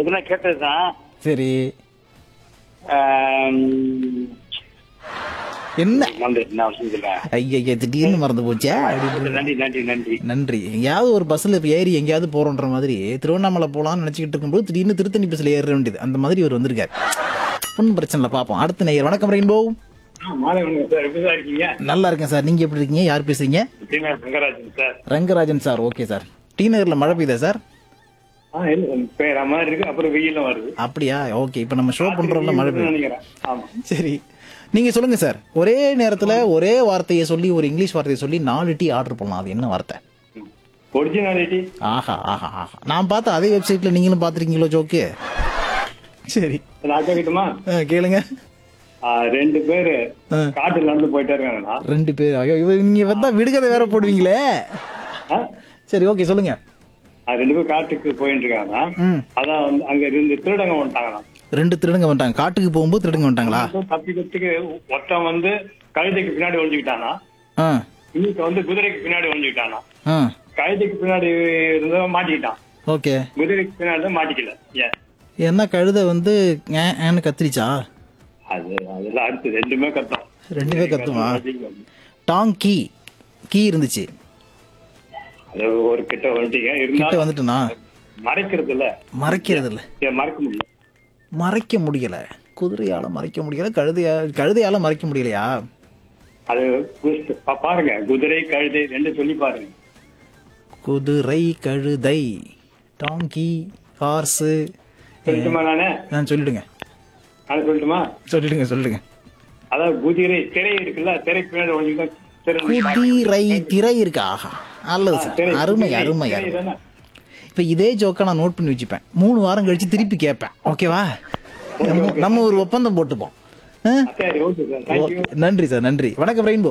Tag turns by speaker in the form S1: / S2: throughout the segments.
S1: எதுனா கேட்டதுதான்
S2: சரி
S1: ஆம்,
S2: என்ன
S1: வந்து என்ன விஷயம் சொல்ல
S2: ஐயா திடீர்னு மறந்து போச்சே அப்படி
S1: நன்றி நன்றி நன்றி
S2: நன்றி எங்கேயாவது ஒரு பஸ்ஸில் இப்போ ஏறி எங்கேயாவது போகிறோன்ற மாதிரி திருவண்ணாமலை போகலாம்னு நினச்சிக்கிட்டு இருக்கும்போது திடீர்னு திருத்தணி பஸ்ஸில் ஏற வேண்டியது அந்த மாதிரி இவர் வந்திருக்காரு ஒன்றும் பிரச்சனை இல்லை பார்ப்போம் அடுத்த நேயர் வணக்கம் ரெயின்போ
S1: ஆ, மாலை வணக்கம் சார் எப்படி சார் இருக்கீங்க
S2: நல்லா இருக்கேன் சார் நீங்கள் எப்படி இருக்கீங்க யார் பேசுறீங்க
S1: Seena Sankarajan sir
S2: Rangarajan sir okay sir T நகரில் மழை பெய்யுதா சார்
S1: ஆ இல்ல பேர மாதிரி இருக்கு அப்புறம் வெயிலும் வருது
S2: அப்படியா ஓகே இப்போ நம்ம ஷோ பண்ணுறோம்ல மழை பெய்யுது
S1: நினைக்கிறேன் ஆமா
S2: சரி நீங்க சொல்லுங்க சார் ஒரே நேரத்துல ஒரே வார்த்தையை சொல்லி ஒரு இங்கிலீஷ் வார்த்தையை சொல்லி நாலு டீ ஆர்டர் பண்ணலாம் அது என்ன வார்த்தை
S1: ஒரிஜினாலிட்டி
S2: ஆஹா ஆஹா ஆஹா நான் பார்த்த அதே வெப்சைட்ல நீங்களும் பார்த்துருக்கீங்களோ ஜோக்கு சரி
S1: நான் கேட்கட்டுமா
S2: ஆ, கேளுங்க
S1: ஆ, ரெண்டு பேரு
S2: ஆ.
S1: காட்டுல நடந்து போயிட்டே இருக்காங்கண்ணா
S2: ரெண்டு பேர் ஐயோ இவ நீங்க வந்தா விடுகதை வேற போடுவீங்களே
S1: ஆ?
S2: சரி ஓகே சொல்லுங்க
S1: ஆ, ரெண்டு பேரும் காட்டுக்கு போயிட்டு இருக்காங்க
S2: ம்
S1: அதான் வந்து அங்க இருந்து திருடங்க வந்துட்டாங்கண்ணா
S2: ரெண்டு திருடங்க வந்துட்டாங்க காட்டுக்கு போகும்போது திருடங்க வந்துட்டாங்களா
S1: தப்பிக்கிறதுக்கு ஒருத்தன் வந்து கழுதைக்கு பின்னாடி ஒழிஞ்சுக்கிட்டானா
S2: ஆ
S1: இன்னைக்கு வந்து குதிரைக்கு பின்னாடி ஒழிஞ்சுக்கிட்டானா
S2: ஆ
S1: கழுதைக்கு பின்னாடி இருந்தவன் மாட்டிக்கிட்டான்
S2: ஓகே
S1: குதிரைக்கு பின்னாடி தான் மாட்டிக்கல ஏன்
S2: என்ன கழுதை வந்து ஏ ஏன்னு கத்திரிச்சா
S1: அது அதெல்லாம் அடுத்து ரெண்டுமே கத்தம்
S2: ரெண்டுமே கத்துமா டாங் கீ கீ இருந்துச்சு
S1: அது ஒரு கிட்ட வந்துட்டீங்க
S2: கிட்ட
S1: இருந்தாலும்
S2: வந்துட்டுனா
S1: மறைக்கிறது இல்ல
S2: மறைக்கிறது இல்ல
S1: ஏன் மறைக்க முடியல
S2: மறைக்க முடியல குதிரையால மறைக்க முடியல கழுதையா கழுதையால மறைக்க முடியலையா
S1: அது கு- பா- பாருங்க குதிரை கழுதை ரெண்டு சொல்லி பாருங்க
S2: குதிரை கழுதை டாங்கி ஹார்ஸு
S1: சொல்லட்டுமா நானே
S2: நான் சொல்லிடுங்க
S1: நான் சொல்லட்டுமா
S2: சொல்லிடுங்க சொல்லிடுங்க
S1: அதாவது குதிரை திரை இருக்குல்ல திரை பின்னாடி ஒழிஞ்சுக்கிட்டா திரை
S2: குதிரை திரை இருக்கா ஆஹா நல்லது சார்
S1: திரை,
S2: அருமை
S1: திரை,
S2: அருமை
S1: திரை
S2: அருமை
S1: தானே?
S2: இப்போ இதே ஜோக்கை நான் நோட் பண்ணி வச்சுப்பேன் மூணு வாரம் கழிச்சு திருப்பி கேட்பேன் ஓகேவா நம்ம நம்ம ஒரு ஒப்பந்தம் போட்டுப்போம் ஆ?
S1: சரி ஓகே சார் தேங்க்யூ
S2: ஓகே. நன்றி சார் நன்றி வணக்கம் ரெயின்போ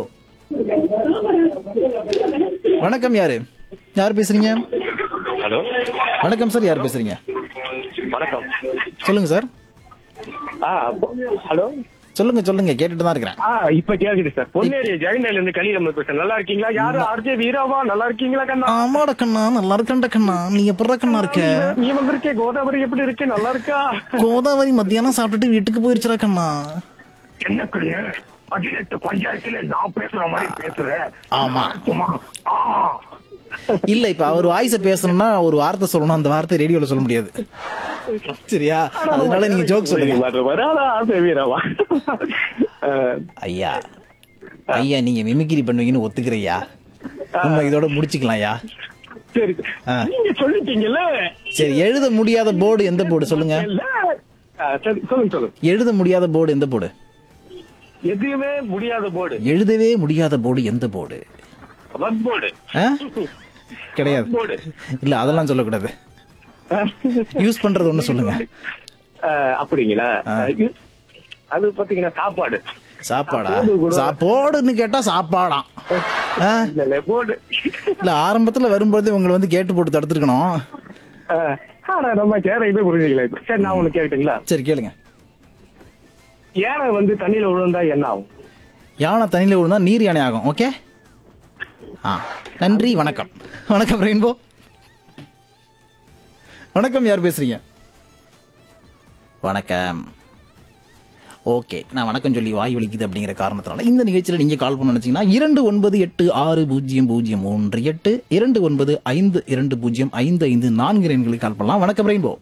S2: வணக்கம் யாரு யார் பேசுறீங்க
S3: ஹலோ
S2: வணக்கம் சார் யார் பேசுறீங்க
S3: வணக்கம்
S2: சொல்லுங்க சார்
S3: ஆ ஹலோ
S2: சொல்லுங்க சொல்லுங்க கேட்டுட்டு தான் இருக்கிறேன்
S3: ஆ இப்ப கேக்குது சார் பொன்னேரி ஜெகன்ல இருந்து கலியில பேசுறேன் நல்லா இருக்கீங்களா யாரு ஆர்ஜே வீராவா நல்லா இருக்கீங்களா கண்ணா
S2: ஆமாடா கண்ணா நல்லா இருக்கேன்டா கண்ணா நீ எப்படா கண்ணா இருக்க
S3: நீ வந்திருக்கே கோதாவரி எப்படி இருக்கு நல்லா இருக்கா
S2: கோதாவரி மத்தியானம் சாப்பிட்டுட்டு வீட்டுக்கு போயிருச்சுடா கண்ணா
S3: என்ன கிடையா பதினெட்டு பஞ்சாயத்துல நான் பேசுற மாதிரி பேசுறேன்
S2: ஆமா
S3: சும்மா ஆ
S2: இல்ல இப்ப அவர் வாய்ஸ பேசணும்னா ஒரு வார்த்தை சொல்லணும் அந்த வார்த்தை ரேடியோல சொல்ல முடியாது சரியா அதனால நீங்க ஜோக் சொல்லுங்க
S3: வர வராதா ஆர்ஜே வீராவா அஹ்,
S2: ஐயா ஐயா நீங்க மிமிக்ரி பண்ணுவீங்கன்னு ஒத்துக்கிறையா நம்ம இதோட முடிச்சுக்கலாம்யா
S3: சரி
S2: ஆ.
S3: நீங்க சொல்லிட்டீங்கல்ல
S2: சரி எழுத முடியாத போர்டு எந்த போர்டு சொல்லுங்க
S3: இல்ல ஆ, சரி சொல்லுங்க சொல்லுங்க
S2: எழுத முடியாத போர்டு எந்த போர்டு
S3: எதுவுமே முடியாத போர்டு
S2: எழுதவே முடியாத போர்டு எந்த போர்டு
S3: ஒர்க் போர்டு
S2: ஆ? கிடையாது
S3: போர்டு
S2: இல்ல அதெல்லாம் சொல்லக்கூடாது யூஸ் பண்றது ஒண்ணு சொல்லுங்க
S3: அஹ், அப்படிங்களா இது- அது பாத்தீங்கன்னா சாப்பாடு
S2: சாப்பாடா சாப்பாடுன்னு கேட்டா சாப்பாடாம் ஆ?
S3: இல்ல இல்ல போர்டு
S2: இல்ல ஆரம்பத்துல வரும்போது உங்களை வந்து கேட்டு போட்டு தடுத்துருக்கணும்
S3: அஹ், ஆனா நம்ம கேர இது புரிஞ்சுக்கல இப்ப. சரி நான் ஒண்ணு கேட்டுங்களா
S2: சரி கேளுங்க
S3: யானை வந்து தண்ணியில விழுந்தா என்ன ஆகும்
S2: யானை தண்ணியில விழுந்தா நீர் யானை ஆகும் ஓகே ஆ நன்றி வணக்கம் வணக்கம் ரெயின்போ வணக்கம் யார் பேசுறீங்க வணக்கம் ஓகே நான் வணக்கம் சொல்லி வாய் வலிக்குது அப்படிங்கிற காரணத்தினால இந்த நிகழ்ச்சியில் நீங்கள் கால் பண்ண நினைச்சீங்கன்னா இரண்டு ஒன்பது எட்டு ஆறு பூஜ்ஜியம் பூஜ்ஜியம் மூன்று எட்டு இரண்டு ஒன்பது ஐந்து இரண்டு பூஜ்ஜியம் ஐந்து ஐந்து நான்கு எண்களுக்கு கால் பண்ணலாம் வணக்கம் ரெயின்போ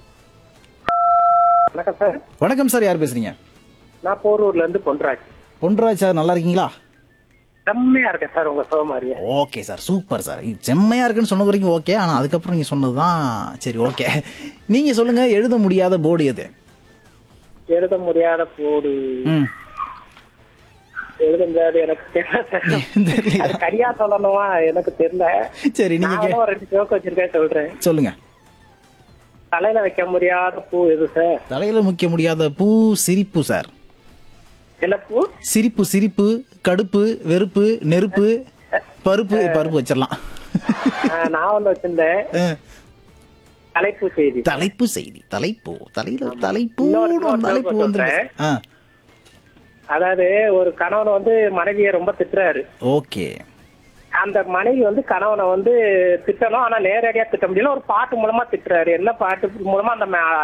S4: வணக்கம் சார்
S2: வணக்கம் சார் யார் பேசுறீங்க
S4: நான் போரூர்ல இருந்து பொன்ராஜ்
S2: பொன்ராஜ் சார் நல்லா இருக்கீங்களா
S4: செம்மையா இருக்கேன் சார் உங்க சோ மாதிரியே
S2: ஓகே சார் சூப்பர் சார் இது செம்மையா இருக்குன்னு சொன்ன வரைக்கும் ஓகே ஆனா அதுக்கப்புறம் நீங்க சொன்னதுதான் சரி ஓகே நீங்க சொல்லுங்க எழுத முடியாத போர்டு எது
S4: எழுத முடியாத போடு
S2: ம்
S4: எழுத முடியாது எனக்கு தெரியல சார்
S2: தெரியலையா?
S4: அது சரியா சொல்லணுமா எனக்கு தெரியல
S2: சரி நீங்க கே-
S4: நானும் ரெண்டு ஜோக் வச்சிருக்கேன் சொல்றேன்
S2: சொல்லுங்க
S4: தலையில வைக்க முடியாத பூ எது சார்
S2: தலையில முக்கிய முடியாத பூ சிரிப்பு சார்
S4: என்ன பூ
S2: சிரிப்பு சிரிப்பு கடுப்பு வெறுப்பு நெருப்பு பருப்பு பருப்பு வச்சிடலாம்
S4: ஆஹ், நான் ஒண்ணு வச்சிருந்தேன்
S2: அஹ்,
S4: தலைப்பு செய்தி
S2: தலைப்பு செய்தி தலைப்பு தலையில தலைப்பு
S4: இன்னொரு- இன்னொரு
S2: தலைப்பு
S4: joke
S2: வந்து
S4: சொல்றேன். அதாவது ஒரு கணவன் வந்து மனைவியை ரொம்ப திட்டுறாரு
S2: ஓகே
S4: அந்த மனைவி வந்து கணவனை வந்து திட்டணும் ஆனா நேரடியா திட்ட முடியல ஒரு பாட்டு மூலமா திட்டுறாரு என்ன பாட்டு மூலமா அந்த ம-